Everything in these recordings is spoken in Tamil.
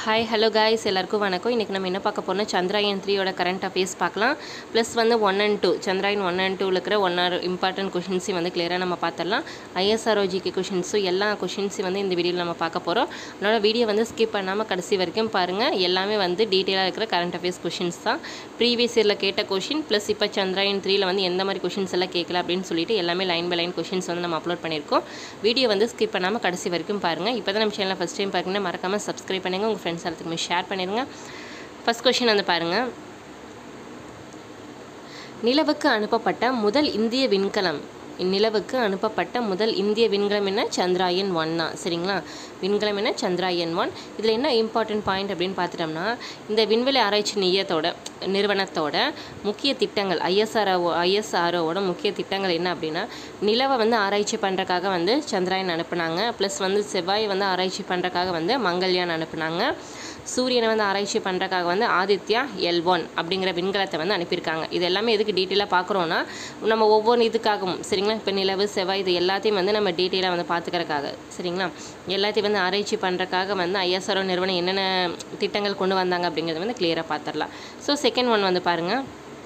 ஹாய் ஹலோ காய்ஸ் எல்லாருக்கும் வணக்கம் இன்றைக்கி நம்ம என்ன பார்க்க போறோம்னா சந்திராயன் த்ரீயோட கரண்ட் அஃபேர்ஸ் பார்க்கலாம் ப்ளஸ் வந்து one and two Chandrayaan one and டூவில் இருக்கிற ஒன் ஆர் இம்பார்ட்டன்ட் கொஷின்ஸையும் வந்து கிளியராக நம்ம பார்த்துடலாம் ஐஎஸ்ஆர்ஓஜிக்கு கொஷின்ஸும் எல்லா கொஷின்ஸையும் வந்து இந்த வீடியோவில் நம்ம பார்க்க போகிறோம் அதனால் வீடியோ வந்து ஸ்கிப் பண்ணாமல் கடைசி வரைக்கும் பாருங்கள் எல்லாமே வந்து டீட்டெயிலாக இருக்கிற கரண்ட் அஃபேர்ஸ் கொஷின்ஸ் தான் ப்ரீவியஸ் இயரில் கேட்ட கொஷின் ப்ளஸ் இப்போ சந்திராயன் த்ரீல வந்து எந்த மாதிரி கொஷின்ஸ் எல்லாம் கேட்கல அப்படின்னு சொல்லிட்டு எல்லாமே லைன் பை லைன் கொஷின்ஸ் வந்து நம்ம அப்லோட் பண்ணியிருக்கோம் வீடியோ வந்து ஸ்கிப் பண்ணாமல் கடைசி வரைக்கும் பாருங்கள் இப்போ தான் நம்ம சேனலை ஃபஸ்ட் டைம் பார்க்கணும் மறக்காமல் சப்ஸ்கிரைப் பண்ணுங்கள் உங்கள் ஃப்ரெண்ட்ஸ் எல்லாத்துக்குமே ஷேர் பண்ணிடுங்க ஃபஸ்ட் கொஷின் வந்து பாருங்கள் நிலவுக்கு அனுப்பப்பட்ட முதல் இந்திய விண்கலம் நிலவுக்கு அனுப்பப்பட்ட முதல் இந்திய விண்கலம் என்ன சந்திராயன் ஒன் தான் சரிங்களா விண்கலம் என்ன சந்திராயன் ஒன் இதில் என்ன இம்பார்ட்டன்ட் பாயிண்ட் அப்படின்னு பார்த்துட்டோம்னா இந்த விண்வெளி ஆராய்ச்சி நிலையத்தோட நிறுவனத்தோட முக்கிய திட்டங்கள் ஐஎஸ்ஆர்ஓ ஐஎஸ்ஆர்ஓவோட முக்கிய திட்டங்கள் என்ன அப்படின்னா நிலவை வந்து ஆராய்ச்சி பண்ணுறக்காக வந்து சந்திராயன் அனுப்புனாங்க ப்ளஸ் வந்து செவ்வாய் வந்து ஆராய்ச்சி பண்ணுறக்காக வந்து மங்கள்யான் அனுப்புனாங்க சூரியனை வந்து ஆராய்ச்சி பண்ணுறக்காக வந்து ஆதித்யா எல் ஒன் அப்படிங்கிற விண்கலத்தை வந்து அனுப்பியிருக்காங்க இது எல்லாமே எதுக்கு டீட்டெயிலாக பார்க்குறோன்னா நம்ம ஒவ்வொரு இதுக்காகவும் சரிங்களா இப்போ நிலவு செவ்வாய் இது எல்லாத்தையும் வந்து நம்ம டீட்டெயிலாக வந்து பார்த்துக்கறக்காக சரிங்களா எல்லாத்தையும் வந்து ஆராய்ச்சி பண்ணுறக்காக வந்து ஐஎஸ்ஆர்ஓ நிறுவனம் என்னென்ன திட்டங்கள் கொண்டு வந்தாங்க அப்படிங்கிறத வந்து கிளியராக பார்த்துடலாம் ஸோ செகண்ட் ஒன் வந்து பாருங்கள்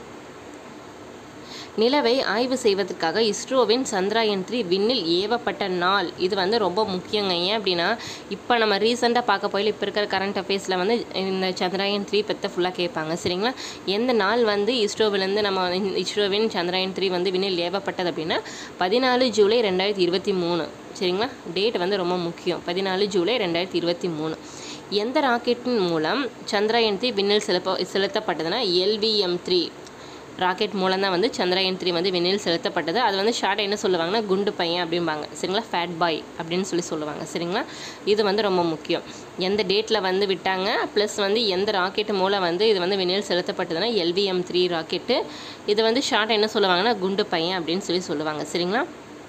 நிலவை ஆய்வு செய்வதற்காக இஸ்ரோவின் சந்திராயன் த்ரீ விண்ணில் ஏவப்பட்ட நாள் இது வந்து ரொம்ப முக்கியங்க ஏன் அப்படின்னா இப்போ நம்ம ரீசெண்டாக பார்க்க போயில இப்போ இருக்கிற கரண்ட் அஃபேர்ஸில் வந்து இந்த சந்திராயன் த்ரீ பற்றி ஃபுல்லாக கேட்பாங்க சரிங்களா எந்த நாள் வந்து இஸ்ரோவிலேருந்து நம்ம இஸ்ரோவின் சந்திராயன் த்ரீ வந்து விண்ணில் ஏவப்பட்டது அப்படின்னா பதினாலு ஜூலை ரெண்டாயிரத்தி இருபத்தி மூணு சரிங்களா டேட் வந்து ரொம்ப முக்கியம் பதினாலு ஜூலை ரெண்டாயிரத்தி இருபத்தி மூணு எந்த ராக்கெட்டின் மூலம் சந்திராயன் த்ரீ விண்ணில் செலுப்ப செலுத்தப்பட்டதுன்னா எல்விஎம் த்ரீ ராக்கெட் மூலம் தான் வந்து சந்திராயன் த்ரீ வந்து விண்ணில் செலுத்தப்பட்டது அது வந்து ஷார்ட்டாக என்ன சொல்லுவாங்கன்னா குண்டு பையன் அப்படிம்பாங்க சரிங்களா ஃபேட் பாய் அப்படின்னு சொல்லி சொல்லுவாங்க சரிங்களா இது வந்து ரொம்ப முக்கியம் எந்த டேட்டில் வந்து விட்டாங்க ப்ளஸ் வந்து எந்த ராக்கெட் மூலம் வந்து இது வந்து விண்ணில் செலுத்தப்பட்டதுன்னா எல்விஎம் த்ரீ ராக்கெட்டு இது வந்து ஷார்ட்டாக என்ன சொல்லுவாங்கன்னா குண்டு பையன் அப்படின்னு சொல்லி சொல்லுவாங்க சரிங்களா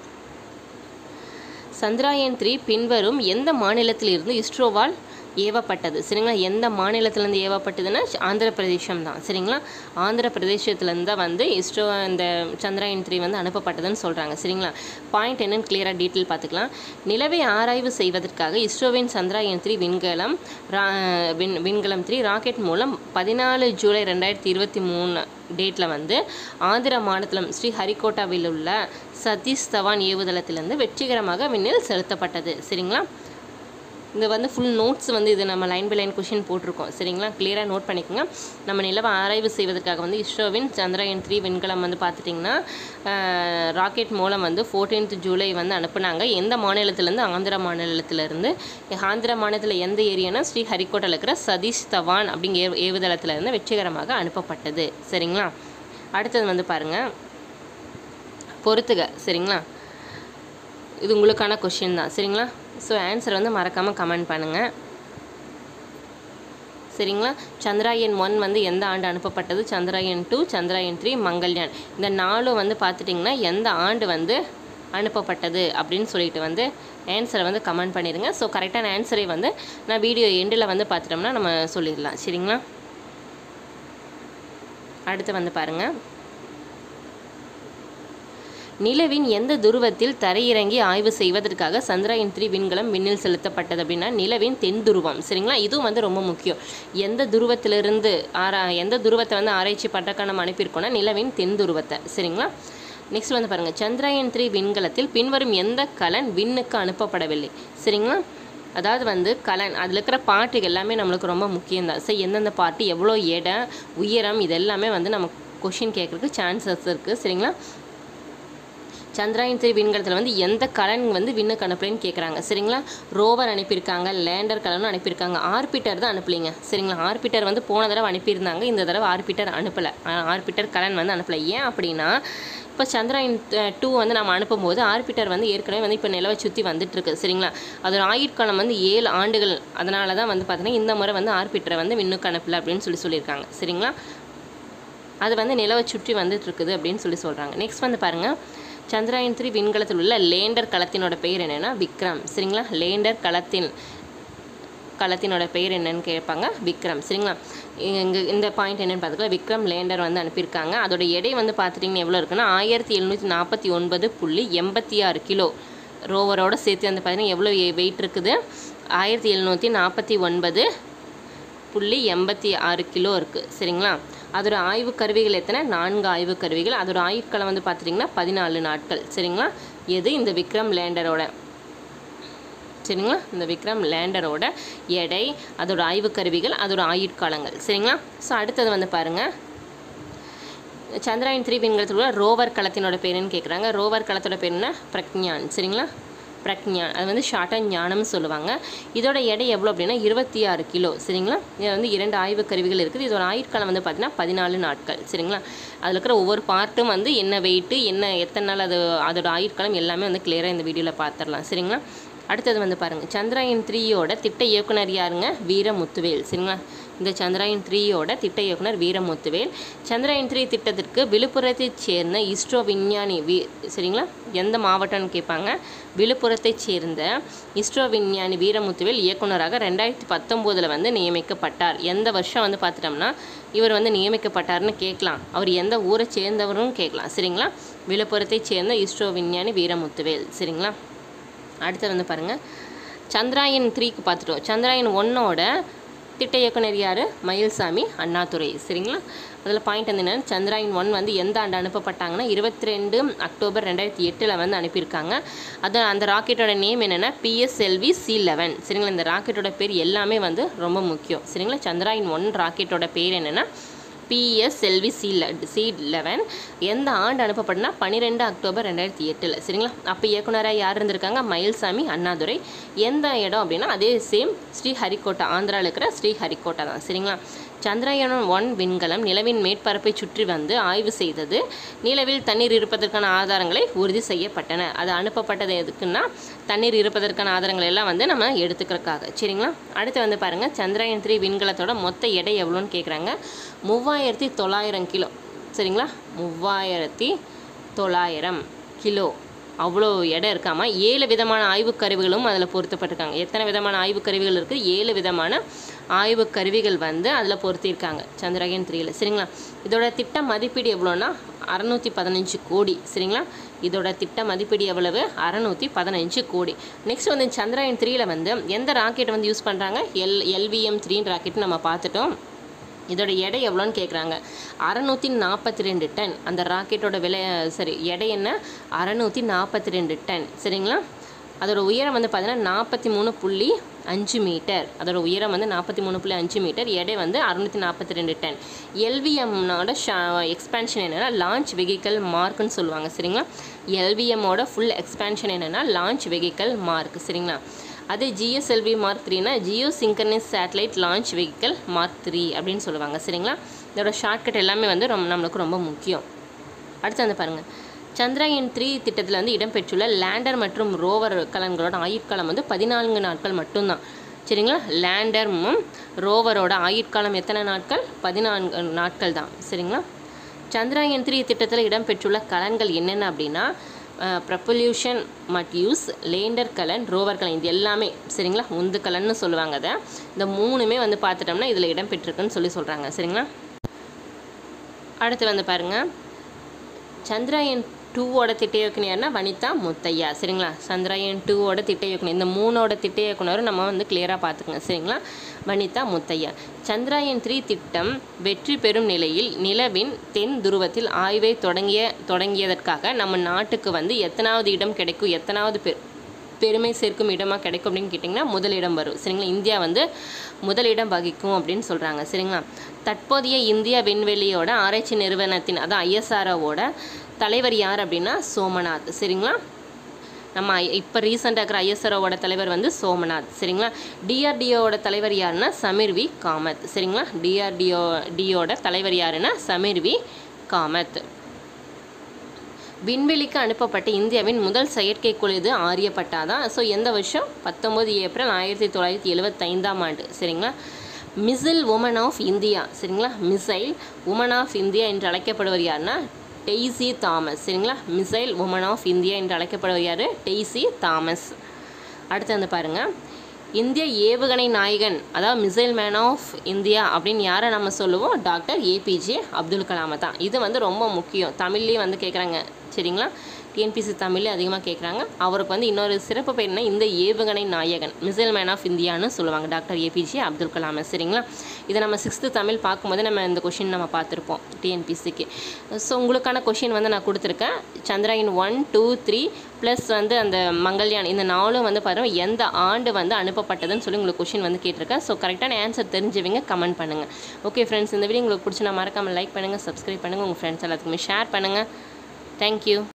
சந்திராயன் த்ரீ பின்வரும் எந்த மாநிலத்திலிருந்து இஸ்ரோவால் ஏவப்பட்டது சரிங்களா எந்த மாநிலத்திலேருந்து ஏவப்பட்டதுன்னா ஆந்திர பிரதேசம் தான் சரிங்களா ஆந்திர பிரதேசத்துலேருந்து தான் வந்து இஸ்ரோ இந்த சந்திராயன் த்ரீ வந்து அனுப்பப்பட்டதுன்னு சொல்கிறாங்க சரிங்களா பாயிண்ட் என்னன்னு கிளியராக டீட்டெயில் பார்த்துக்கலாம் நிலவை ஆராய்வு செய்வதற்காக இஸ்ரோவின் சந்திராயன் த்ரீ விண்கலம் ரா விண் விண்கலம் த்ரீ ராக்கெட் மூலம் பதினாலு ஜூலை ரெண்டாயிரத்தி இருபத்தி மூணு டேட்டில் வந்து ஆந்திர மாநிலம் ஸ்ரீ ஹரிகோட்டாவில் உள்ள சதீஷ் தவான் ஏவுதளத்திலிருந்து வெற்றிகரமாக விண்ணில் செலுத்தப்பட்டது சரிங்களா இந்த வந்து ஃபுல் நோட்ஸ் வந்து இது நம்ம லைன் பை லைன் கொஷின் போட்டிருக்கோம் சரிங்களா கிளியராக நோட் பண்ணிக்கோங்க நம்ம நிலவை ஆராய்வு செய்வதற்காக வந்து இஸ்ரோவின் சந்திராயன் த்ரீ விண்கலம் வந்து பார்த்துட்டிங்கன்னா ராக்கெட் மூலம் வந்து ஃபோர்டீன்த் ஜூலை வந்து அனுப்புனாங்க எந்த மாநிலத்திலேருந்து ஆந்திர மாநிலத்திலேருந்து ஆந்திர மாநிலத்தில் எந்த ஏரியானா ஸ்ரீ ஹரிகோட்டாவில் இருக்கிற சதீஷ் தவான் அப்படிங்கிற ஏவு ஏவுதளத்திலிருந்து வெற்றிகரமாக அனுப்பப்பட்டது சரிங்களா அடுத்தது வந்து பாருங்கள் பொறுத்துக சரிங்களா இது உங்களுக்கான கொஷின் தான் சரிங்களா ஸோ ஆன்சர் வந்து மறக்காமல் கமெண்ட் பண்ணுங்கள் சரிங்களா சந்திராயன் ஒன் வந்து எந்த ஆண்டு அனுப்பப்பட்டது சந்திராயன் டூ சந்திராயன் த்ரீ மங்கள்யான் இந்த நாலும் வந்து பார்த்துட்டிங்கன்னா எந்த ஆண்டு வந்து அனுப்பப்பட்டது அப்படின்னு சொல்லிட்டு வந்து ஆன்சரை வந்து கமெண்ட் பண்ணிடுங்க ஸோ கரெக்டான ஆன்சரை வந்து நான் வீடியோ எண்டில் வந்து பார்த்துட்டோம்னா நம்ம சொல்லிடலாம் சரிங்களா அடுத்து வந்து பாருங்கள் நிலவின் எந்த துருவத்தில் தரையிறங்கி ஆய்வு செய்வதற்காக சந்திராயன் த்ரீ விண்கலம் விண்ணில் செலுத்தப்பட்டது அப்படின்னா நிலவின் தென் துருவம் சரிங்களா இதுவும் வந்து ரொம்ப முக்கியம் எந்த துருவத்திலிருந்து ஆரா எந்த துருவத்தை வந்து ஆராய்ச்சி பண்ணுறக்காக நம்ம அனுப்பியிருக்கோம்னா நிலவின் தென் துருவத்தை சரிங்களா நெக்ஸ்ட் வந்து பாருங்கள் சந்திராயன் த்ரீ விண்கலத்தில் பின்வரும் எந்த கலன் விண்ணுக்கு அனுப்பப்படவில்லை சரிங்களா அதாவது வந்து கலன் அதில் இருக்கிற பாட்டுகள் எல்லாமே நம்மளுக்கு ரொம்ப முக்கியம்தான் சரி எந்தெந்த பாட்டு எவ்வளோ எடை உயரம் இது எல்லாமே வந்து நம்ம கொஷின் கேட்குறதுக்கு சான்சஸ் இருக்குது சரிங்களா சந்திராயன் த்ரீ விண்கலத்தில் வந்து எந்த கலன் வந்து விண்ணுக்கு அனுப்பலைன்னு கேட்குறாங்க சரிங்களா ரோவர் அனுப்பியிருக்காங்க லேண்டர் கலனும் அனுப்பியிருக்காங்க ஆர்பிட்டர் தான் அனுப்பலைங்க சரிங்களா ஆர்பிட்டர் வந்து போன தடவை அனுப்பியிருந்தாங்க இந்த தடவை ஆர்பிட்டர் அனுப்பலை ஆர்பிட்டர் கலன் வந்து அனுப்பலை ஏன் அப்படின்னா இப்போ சந்திராயன் டூ வந்து நம்ம அனுப்பும்போது ஆர்பிட்டர் வந்து ஏற்கனவே வந்து இப்போ நிலவை சுற்றி வந்துட்டுருக்கு சரிங்களா அதோட ஆயுட்காலம் வந்து ஏழு ஆண்டுகள் அதனால தான் வந்து பார்த்தீங்கன்னா இந்த முறை வந்து ஆர்பிட்டரை வந்து விண்ணுக்கு அனுப்பலை அப்படின்னு சொல்லி சொல்லியிருக்காங்க சரிங்களா அது வந்து நிலவை சுற்றி வந்துட்டு இருக்குது அப்படின்னு சொல்லி சொல்கிறாங்க நெக்ஸ்ட் வந்து பாருங்கள் சந்திராயன் த்ரீ விண்கலத்தில் உள்ள லேண்டர் களத்தினோட பெயர் என்னென்னா விக்ரம் சரிங்களா லேண்டர் களத்தின் களத்தினோட பெயர் என்னன்னு கேட்பாங்க விக்ரம் சரிங்களா இங்கே இந்த பாயிண்ட் என்னென்னு பார்த்துக்கலாம் விக்ரம் லேண்டர் வந்து அனுப்பியிருக்காங்க அதோட எடை வந்து பார்த்துட்டிங்கன்னா எவ்வளோ இருக்குன்னா ஆயிரத்தி எழுநூற்றி நாற்பத்தி ஒன்பது புள்ளி எண்பத்தி ஆறு கிலோ ரோவரோட சேர்த்து வந்து பார்த்தீங்கன்னா எவ்வளோ வெயிட் இருக்குது ஆயிரத்தி எழுநூற்றி நாற்பத்தி ஒன்பது புள்ளி எண்பத்தி ஆறு கிலோ இருக்குது சரிங்களா அதோட ஆய்வு கருவிகள் எத்தனை நான்கு ஆய்வு கருவிகள் அதோட ஆயுட்காலம் வந்து பார்த்துட்டிங்கன்னா பதினாலு நாட்கள் சரிங்களா எது இந்த விக்ரம் லேண்டரோட சரிங்களா இந்த விக்ரம் லேண்டரோட எடை அதோட ஆய்வு கருவிகள் அதோட ஆயுட்காலங்கள் சரிங்களா ஸோ அடுத்தது வந்து பாருங்கள் சந்திராயன் த்ரீ விண்கலத்தில் ரோவர் களத்தினோட பேருன்னு கேட்குறாங்க ரோவர் களத்தோட பேர் என்ன பிரக்ஞான் சரிங்களா பிரக்ஞான் அது வந்து ஷார்ட்டாக ஞானம்னு சொல்லுவாங்க இதோட எடை எவ்வளோ அப்படின்னா இருபத்தி ஆறு கிலோ சரிங்களா இதில் வந்து இரண்டு ஆய்வு கருவிகள் இருக்குது இதோட ஆயுட்காலம் வந்து பார்த்தீங்கன்னா பதினாலு நாட்கள் சரிங்களா அதில் இருக்கிற ஒவ்வொரு பார்ட்டும் வந்து என்ன வெயிட்டு என்ன எத்தனை நாள் அது அதோட ஆயுட்காலம் எல்லாமே வந்து கிளியராக இந்த வீடியோவில் பார்த்துடலாம் சரிங்களா அடுத்தது வந்து பாருங்கள் சந்திராயன் த்ரீயோட திட்ட இயக்குனர் யாருங்க வீரமுத்துவேல் சரிங்களா இந்த சந்திராயன் த்ரீயோட திட்ட இயக்குனர் வீரமுத்துவேல் சந்திராயன் த்ரீ திட்டத்திற்கு விழுப்புரத்தைச் சேர்ந்த இஸ்ரோ விஞ்ஞானி வி சரிங்களா எந்த மாவட்டம்னு கேட்பாங்க விழுப்புரத்தைச் சேர்ந்த இஸ்ரோ விஞ்ஞானி வீரமுத்துவேல் இயக்குனராக ரெண்டாயிரத்தி பத்தொம்போதில் வந்து நியமிக்கப்பட்டார் எந்த வருஷம் வந்து பார்த்துட்டோம்னா இவர் வந்து நியமிக்கப்பட்டார்னு கேட்கலாம் அவர் எந்த ஊரை சேர்ந்தவரும் கேட்கலாம் சரிங்களா விழுப்புரத்தைச் சேர்ந்த இஸ்ரோ விஞ்ஞானி வீரமுத்துவேல் சரிங்களா அடுத்து வந்து பாருங்கள் சந்திராயன் த்ரீக்கு பார்த்துட்டோம் சந்திராயன் ஒன்னோட திட்ட இயக்குனர் யார் மயில்சாமி அண்ணாதுரை சரிங்களா அதில் பாயிண்ட் வந்து என்னென்னா சந்திராயன் ஒன் வந்து எந்த ஆண்டு அனுப்பப்பட்டாங்கன்னா இருபத்தி ரெண்டு அக்டோபர் ரெண்டாயிரத்தி எட்டில் வந்து அனுப்பியிருக்காங்க அது அந்த ராக்கெட்டோட நேம் என்னென்னா பிஎஸ்எல்வி சி லெவன் சரிங்களா இந்த ராக்கெட்டோட பேர் எல்லாமே வந்து ரொம்ப முக்கியம் சரிங்களா சந்திராயன் ஒன் ராக்கெட்டோட பேர் என்னென்னா பிஎஸ்எல்வி சி சி லெவன் எந்த ஆண்டு அனுப்பப்பட்டனா பன்னிரெண்டு அக்டோபர் ரெண்டாயிரத்தி எட்டில் சரிங்களா அப்போ இயக்குனராக யார் இருந்திருக்காங்க மயில்சாமி அண்ணாதுரை எந்த இடம் அப்படின்னா அதே சேம் ஸ்ரீஹரிகோட்டா ஆந்திராவில் இருக்கிற ஸ்ரீஹரிகோட்டா தான் சரிங்களா சந்திராயன் ஒன் விண்கலம் நிலவின் மேற்பரப்பை சுற்றி வந்து ஆய்வு செய்தது நிலவில் தண்ணீர் இருப்பதற்கான ஆதாரங்களை உறுதி செய்யப்பட்டன அது அனுப்பப்பட்டது எதுக்குன்னா தண்ணீர் இருப்பதற்கான ஆதாரங்கள் எல்லாம் வந்து நம்ம எடுத்துக்கிறதுக்காக சரிங்களா அடுத்து வந்து பாருங்கள் சந்திராயன் த்ரீ விண்கலத்தோட மொத்த எடை எவ்வளோன்னு கேட்குறாங்க மூவாயிரத்தி தொள்ளாயிரம் கிலோ சரிங்களா மூவாயிரத்தி தொள்ளாயிரம் கிலோ அவ்வளோ எடை இருக்காமல் ஏழு விதமான ஆய்வுக் கருவிகளும் அதில் பொருத்தப்பட்டிருக்காங்க எத்தனை விதமான ஆய்வுக் கருவிகள் இருக்குது ஏழு விதமான ஆய்வுக் கருவிகள் வந்து அதில் பொருத்தியிருக்காங்க சந்திரயான் த்ரீயில் சரிங்களா இதோட திட்ட மதிப்பீடு எவ்வளோன்னா அறநூற்றி பதினஞ்சு கோடி சரிங்களா இதோட திட்ட மதிப்பீடு எவ்வளவு அறநூற்றி பதினஞ்சு கோடி நெக்ஸ்ட் வந்து சந்திராயன் த்ரீயில் வந்து எந்த ராக்கெட் வந்து யூஸ் பண்ணுறாங்க எல் எல்விஎம் த்ரீன்னு ராக்கெட் நம்ம பார்த்துட்டோம் இதோட எடை எவ்வளோன்னு கேட்குறாங்க அறநூற்றி நாற்பத்தி ரெண்டு டன் அந்த ராக்கெட்டோட விலை சரி எடை என்ன அறநூற்றி நாற்பத்தி ரெண்டு டன் சரிங்களா அதோட உயரம் வந்து பார்த்தீங்கன்னா நாற்பத்தி மூணு புள்ளி அஞ்சு மீட்டர் அதோட உயரம் வந்து நாற்பத்தி மூணு புள்ளி அஞ்சு மீட்டர் எடை வந்து அறுநூற்றி நாற்பத்தி ரெண்டு டன் எல்விஎம்னோட ஷா எக்ஸ்பேன்ஷன் என்னென்னா லான்ச் வெஹிக்கல் மார்க்குன்னு சொல்லுவாங்க சரிங்களா எல்விஎம்மோட ஃபுல் எக்ஸ்பேன்ஷன் என்னென்னா லான்ச் வெஹிக்கல் மார்க் சரிங்களா அதே ஜிஎஸ்எல்வி மார்க் த்ரீனா geo synchronous satellite launch vehicle mark three அப்படின்னு சொல்லுவாங்க சரிங்களா இதோட ஷார்ட்கட் எல்லாமே வந்து ரொம்ப நம்மளுக்கு ரொம்ப முக்கியம் அடுத்து வந்து பாருங்கள் சந்திராயன் த்ரீ திட்டத்தில் வந்து இடம்பெற்றுள்ள லேண்டர் மற்றும் ரோவர் கலன்களோட ஆயுட்காலம் வந்து பதினான்கு நாட்கள் மட்டும்தான் சரிங்களா லேண்டரும் ரோவரோட ஆயுட்காலம் எத்தனை நாட்கள் பதினான்கு நாட்கள் தான் சரிங்களா சந்திராயன் த்ரீ திட்டத்தில் இடம்பெற்றுள்ள கலன்கள் என்னென்ன அப்படின்னா ப்ரப்பல்யூஷன் மட்யூஸ் லேண்டர் கலன் ரோவர் கலன் இது எல்லாமே சரிங்களா உந்து கலன்னு சொல்லுவாங்க அதை இந்த மூணுமே வந்து பார்த்துட்டோம்னா இதில் இடம்பெற்றிருக்குன்னு சொல்லி சொல்கிறாங்க சரிங்களா அடுத்து வந்து பாருங்கள் சந்திராயன் டூவோட திட்ட இயக்குனர் யாருன்னா வனிதா முத்தையா சரிங்களா சந்திராயன் டூவோட திட்ட இயக்குனர் இந்த மூணோட திட்ட இயக்குனரும் நம்ம வந்து கிளியராக பார்த்துக்கங்க சரிங்களா வனிதா முத்தையா சந்திராயன் த்ரீ திட்டம் வெற்றி பெறும் நிலையில் நிலவின் தென் துருவத்தில் ஆய்வை தொடங்கிய தொடங்கியதற்காக நம்ம நாட்டுக்கு வந்து எத்தனாவது இடம் கிடைக்கும் எத்தனாவது பெ பெருமை சேர்க்கும் இடமாக கிடைக்கும் அப்படின்னு கேட்டிங்கன்னா முதலிடம் வரும் சரிங்களா இந்தியா வந்து முதலிடம் வகிக்கும் அப்படின்னு சொல்கிறாங்க சரிங்களா தற்போதைய இந்திய விண்வெளியோட ஆராய்ச்சி நிறுவனத்தின் அதான் ஐஎஸ்ஆர்ஓவோட தலைவர் யார் அப்படின்னா சோமநாத் சரிங்களா நம்ம இப்போ ரீசெண்டாக இருக்கிற ஐஎஸ்ஆர்ஓவோட தலைவர் வந்து சோமநாத் சரிங்களா டிஆர்டிஓவோட தலைவர் யாருன்னா சமீர் வி காமத் சரிங்களா டிஆர்டிஓ டியோட தலைவர் யாருன்னா சமீர் வி காமத் விண்வெளிக்கு அனுப்பப்பட்ட இந்தியாவின் முதல் செயற்கைக்கோள் இது ஆரியப்பட்டா தான் ஸோ எந்த வருஷம் பத்தொம்போது ஏப்ரல் ஆயிரத்தி தொள்ளாயிரத்தி எழுபத்தைந்தாம் ஆண்டு சரிங்களா மிசில் உமன் ஆஃப் இந்தியா சரிங்களா மிசைல் உமன் ஆஃப் இந்தியா என்று அழைக்கப்படுவர் யாருன்னா டெய்சி தாமஸ் சரிங்களா மிசைல் உமன் ஆஃப் இந்தியா என்று அழைக்கப்படுவர் யார் டெய்சி தாமஸ் அடுத்து வந்து பாருங்கள் இந்திய ஏவுகணை நாயகன் அதாவது மிசைல் மேன் ஆஃப் இந்தியா அப்படின்னு யாரை நம்ம சொல்லுவோம் டாக்டர் ஏபிஜே அப்துல் கலாமை தான் இது வந்து ரொம்ப முக்கியம் தமிழ்லேயும் வந்து கேட்குறாங்க சரிங்களா டிஎன்பிசி தமிழ்ல அதிகமாக கேட்குறாங்க அவருக்கு வந்து இன்னொரு சிறப்பு பேர் என்ன இந்த ஏவுகணை நாயகன் மிசைல் மேன் ஆஃப் இந்தியான்னு சொல்லுவாங்க டாக்டர் ஏபிஜே அப்துல் கலாம் சரிங்களா இதை நம்ம சிக்ஸ்த்து தமிழ் பார்க்கும்போது நம்ம இந்த கொஷின் நம்ம பார்த்துருப்போம் டிஎன்பிசிக்கு ஸோ உங்களுக்கான கொஷின் வந்து நான் கொடுத்துருக்கேன் Chandrayaan one two three plus வந்து அந்த மங்கள்யான் இந்த நாலும் வந்து பாருங்கள் எந்த ஆண்டு வந்து அனுப்பப்பட்டதுன்னு சொல்லி உங்களுக்கு கொஷின் வந்து கேட்டிருக்கேன் ஸோ கரெக்டான ஆன்சர் தெரிஞ்சவங்க கமெண்ட் பண்ணுங்கள் ஓகே ஃப்ரெண்ட்ஸ் இந்த வீடியோ உங்களுக்கு பிடிச்சி நான் மறக்காமல் லைக் பண்ணுங்கள் சப்ஸ்கிரைப் பண்ணுங்கள் உங்கள் ஃப்ரெண்ட்ஸ் எல்லாத்துக்குமே ஷேர் பண்ணுங்கள் தேங்க்யூ